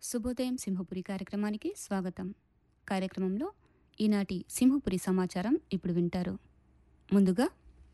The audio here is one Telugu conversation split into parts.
శుభోదయం సింహపురి కార్యక్రమానికి స్వాగతం కార్యక్రమంలో ఈనాటి సింహపురి సమాచారం ఇప్పుడు వింటారు ముందుగా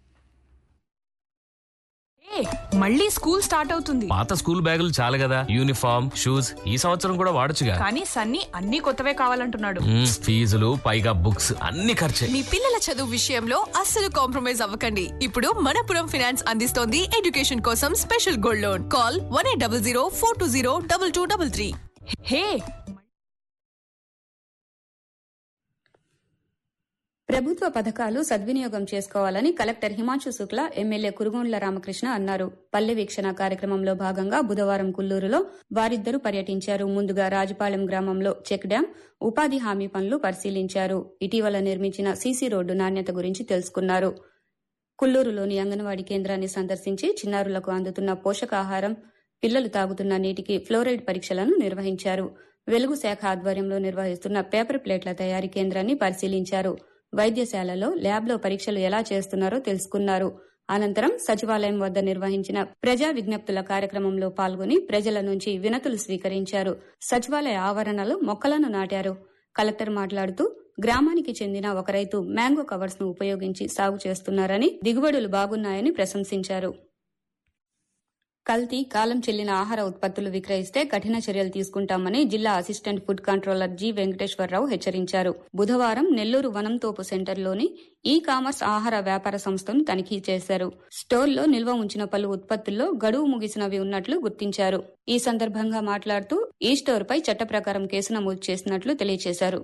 ఏ మళ్ళీ స్కూల్ స్టార్ట్ అవుతుంది పాత స్కూల్ బ్యాగులు చాలు కదా యూనిఫామ్ షూస్ ఈ సంవత్సరం కూడా వాడొచ్చుగా కానీ సన్నీ అన్ని కొత్తవే కావాలంటున్నాడు మ్మ్, ఫీజులు పైగా బుక్స్ అన్ని ఖర్చే మీ పిల్లల చదువు విషయంలో అస్సలు కాంప్రమైజ్ అవ్వకండి ఇప్పుడు మనపురం ఫైనాన్స్ అందిస్తోంది ఎడ్యుకేషన్ కోసం special gold loan call one eight double zero four two zero double two double three హే ప్రభుత్వ పథకాలు సద్వినియోగం చేసుకోవాలని కలెక్టర్ హిమాంశు శుక్లా ఎమ్మెల్యే కురుగొండ్ల రామకృష్ణ అన్నారు పల్లె వీక్షణ కార్యక్రమంలో భాగంగా బుధవారం కుల్లూరులో వారిద్దరూ పర్యటించారు ముందుగా రాజపాలెం గ్రామంలో చెక్ డ్యాం ఉపాధి హామీ పనులు పరిశీలించారు ఇటీవల నిర్మించిన సీసీ రోడ్డు నాణ్యత గురించి తెలుసుకున్నారు కుల్లూరులోని అంగన్వాడీ కేంద్రాన్ని సందర్శించి చిన్నారులకు అందుతున్న పోషకాహారం పిల్లలు తాగుతున్న నీటికి ఫ్లోరైడ్ పరీక్షలను నిర్వహించారు వెలుగు శాఖ ఆధ్వర్యంలో నిర్వహిస్తున్న పేపర్ ప్లేట్ల తయారీ కేంద్రాన్ని పరిశీలించారు వైద్యశాలలో ల్యాబ్లో పరీక్షలు ఎలా చేస్తున్నారో తెలుసుకున్నారు అనంతరం సచివాలయం వద్ద నిర్వహించిన ప్రజా విజ్ఞప్తుల కార్యక్రమంలో పాల్గొని ప్రజల నుంచి వినతులు స్వీకరించారు సచివాలయ ఆవరణలో మొక్కలను నాటారు కలెక్టర్ మాట్లాడుతూ గ్రామానికి చెందిన ఒక రైతు మ్యాంగో కవర్స్ ను ఉపయోగించి సాగు చేస్తున్నారని దిగుబడులు బాగున్నాయని ప్రశంసించారు కల్తీ కాలం చెల్లిన ఆహార ఉత్పత్తులు విక్రయిస్తే కఠిన చర్యలు తీసుకుంటామని జిల్లా assistant food controller G Venkateswararao హెచ్చరించారు బుధవారం నెల్లూరు వనంతోపు సెంటర్లోని ఈ కామర్స్ ఆహార వ్యాపార సంస్థను తనిఖీ చేశారు స్టోర్లో నిల్వ ఉంచిన పలు ఉత్పత్తుల్లో గడువు ముగిసినవి ఉన్నట్లు గుర్తించారు ఈ సందర్భంగా మాట్లాడుతూ ఈ స్టోర్పై చట్ట ప్రకారం కేసు నమోదు చేసినట్లు తెలియజేశారు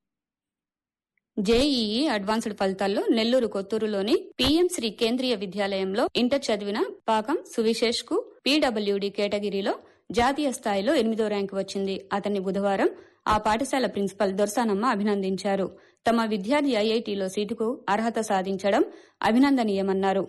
జేఈఈ అడ్వాన్స్డ్ ఫలితాల్లో నెల్లూరు కొత్తూరులోని పీఎం శ్రీ కేంద్రీయ విద్యాలయంలో ఇంటర్ చదివిన పాకం సువిశేష్ కు పీడబ్ల్యూడి కేటగిరీలో జాతీయ స్థాయిలో ఎనిమిదో ర్యాంకు వచ్చింది అతన్ని బుధవారం ఆ పాఠశాల ప్రిన్సిపల్ దొర్సానమ్మ అభినందించారు తమ విద్యార్థి ఐఐటిలో సీటుకు అర్హత సాధించడం అభినందనీయమన్నారు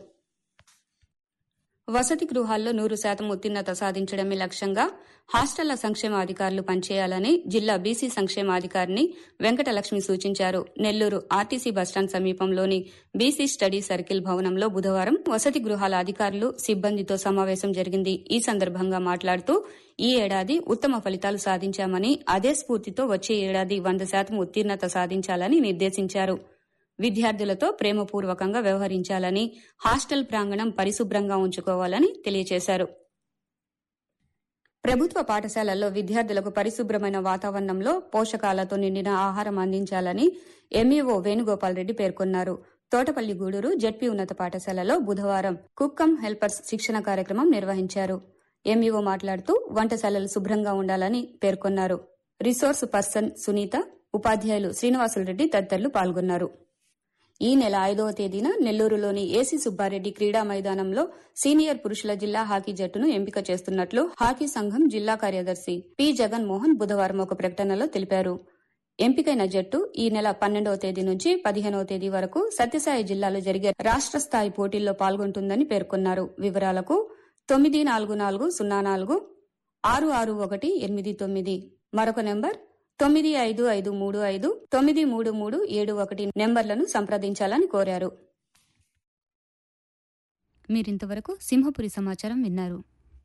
వసతి గృహాల్లో నూరు శాతం ఉత్తీర్ణత సాధించడమే లక్ష్యంగా హాస్టళ్ల సంక్షేమ అధికారులు పనిచేయాలని జిల్లా బీసీ సంక్షేమాధికారిని వెంకటలక్ష్మి సూచించారు నెల్లూరు ఆర్టీసీ బస్టాండ్ సమీపంలోని బీసీ స్టడీ సర్కిల్ భవనంలో బుధవారం వసతి గృహాల అధికారులు సిబ్బందితో సమావేశం జరిగింది ఈ సందర్భంగా మాట్లాడుతూ ఈ ఏడాది ఉత్తమ ఫలితాలు సాధించామని అదే స్ఫూర్తితో వచ్చే ఏడాది వంద శాతం ఉత్తీర్ణత సాధించాలని నిర్దేశించారు విద్యార్థులతో ప్రేమపూర్వకంగా వ్యవహరించాలని హాస్టల్ ప్రాంగణం పరిశుభ్రంగా ఉంచుకోవాలని తెలియజేశారు ప్రభుత్వ పాఠశాలల్లో విద్యార్థులకు పరిశుభ్రమైన వాతావరణంలో పోషకాలతో నిండిన ఆహారం అందించాలని ఎంఈఓ వేణుగోపాల్ రెడ్డి పేర్కొన్నారు తోటపల్లి గూడూరు జడ్పీ ఉన్నత పాఠశాలలో బుధవారం కుక్కమ్ హెల్పర్స్ శిక్షణ కార్యక్రమం నిర్వహించారు ఎంఈఓ మాట్లాడుతూ వంటశాలలు శుభ్రంగా ఉండాలని పేర్కొన్నారు రిసోర్స్ పర్సన్ సునీత ఉపాధ్యాయులు శ్రీనివాసులు రెడ్డి తదితరులు పాల్గొన్నారు ఈ నెల ఐదవ తేదీన నెల్లూరులోని ఏసీ సుబ్బారెడ్డి క్రీడా మైదానంలో సీనియర్ పురుషుల జిల్లా హాకీ జట్టును ఎంపిక చేస్తున్నట్లు హాకీ సంఘం జిల్లా కార్యదర్శి పి జగన్మోహన్ బుధవారం ఒక ప్రకటనలో తెలిపారు ఎంపికైన జట్టు ఈ నెల పన్నెండవ తేదీ నుంచి పదిహేనవ తేదీ వరకు సత్యసాయి జిల్లాలో జరిగే రాష్ట్ర స్థాయి పోటీల్లో పాల్గొంటుందని పేర్కొన్నారు వివరాలకు తొమ్మిది నాలుగు నాలుగు సున్నా నాలుగు ఆరు ఆరు ఒకటి ఎనిమిది తొమ్మిది మరొక నెంబర్ తొమ్మిది ఐదు ఐదు మూడు ఐదు తొమ్మిది మూడు మూడు ఏడు ఒకటి నెంబర్లను సంప్రదించాలని కోరారు మీరింతవరకు సింహపురి సమాచారం విన్నారు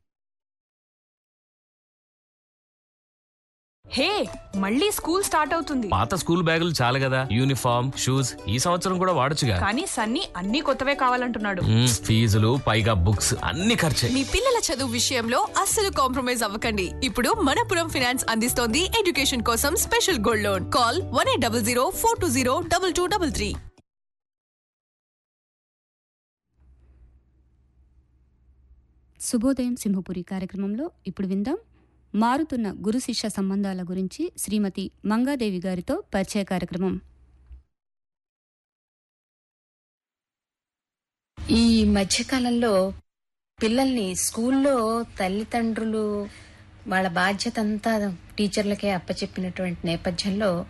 హే మళ్ళీ స్కూల్ స్టార్ట్ అవుతుంది పాత స్కూల్ బ్యాగులు చాలు కదా యూనిఫామ్ షూస్ ఈ సంవత్సరం కూడా వాడొచ్చుగా కానీ సన్నీ అన్ని కొత్తవే కావాలంటున్నాడు మ్మ్, ఫీజులు పైగా బుక్స్ అన్ని ఖర్చే మీ పిల్లల చదువు విషయంలో అస్సలు కాంప్రమైజ్ అవ్వకండి ఇప్పుడు మనపురం ఫైనాన్స్ అందిస్తోంది ఎడ్యుకేషన్ కోసం special gold loan call one eight double zero four two zero double two double three శుభోదయం సింహపురి కార్యక్రమంలో ఇప్పుడు విందాం మారుతున్న గురు శిష్య సంబంధాల గురించి శ్రీమతి మంగాదేవి గారితో పరిచయ కార్యక్రమం ఈ మధ్యకాలంలో పిల్లల్ని స్కూల్లో తల్లిదండ్రులు వాళ్ళ బాధ్యత అంతా టీచర్లకే అప్పచెప్పినటువంటి నేపథ్యంలో